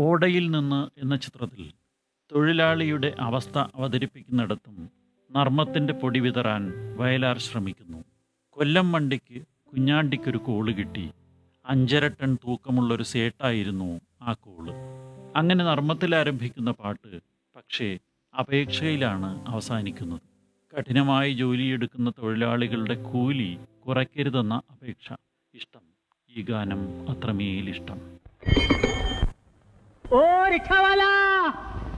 ഓടയിൽ നിന്ന് എന്ന ചിത്രത്തിൽ തൊഴിലാളിയുടെ അവസ്ഥ അവതരിപ്പിക്കുന്നിടത്തും നർമ്മത്തിൻ്റെ പൊടി വിതറാൻ വയലാർ ശ്രമിക്കുന്നു കൊല്ലം വണ്ടിക്ക് കുഞ്ഞാണ്ടിക്കൊരു കോള് കിട്ടി അഞ്ചര ടൺ തൂക്കമുള്ളൊരു സേട്ടായിരുന്നു ആ കോള് അങ്ങനെ നർമ്മത്തിൽ ആരംഭിക്കുന്ന പാട്ട് പക്ഷേ അപേക്ഷയിലാണ് അവസാനിക്കുന്നത് കഠിനമായി ജോലിയെടുക്കുന്ന തൊഴിലാളികളുടെ കൂലി കുറയ്ക്കരുതെന്ന അപേക്ഷ ഇഷ്ടം ഈ ഗാനം അത്രമേൽ ഇഷ്ടം ओ रिक्शा वाला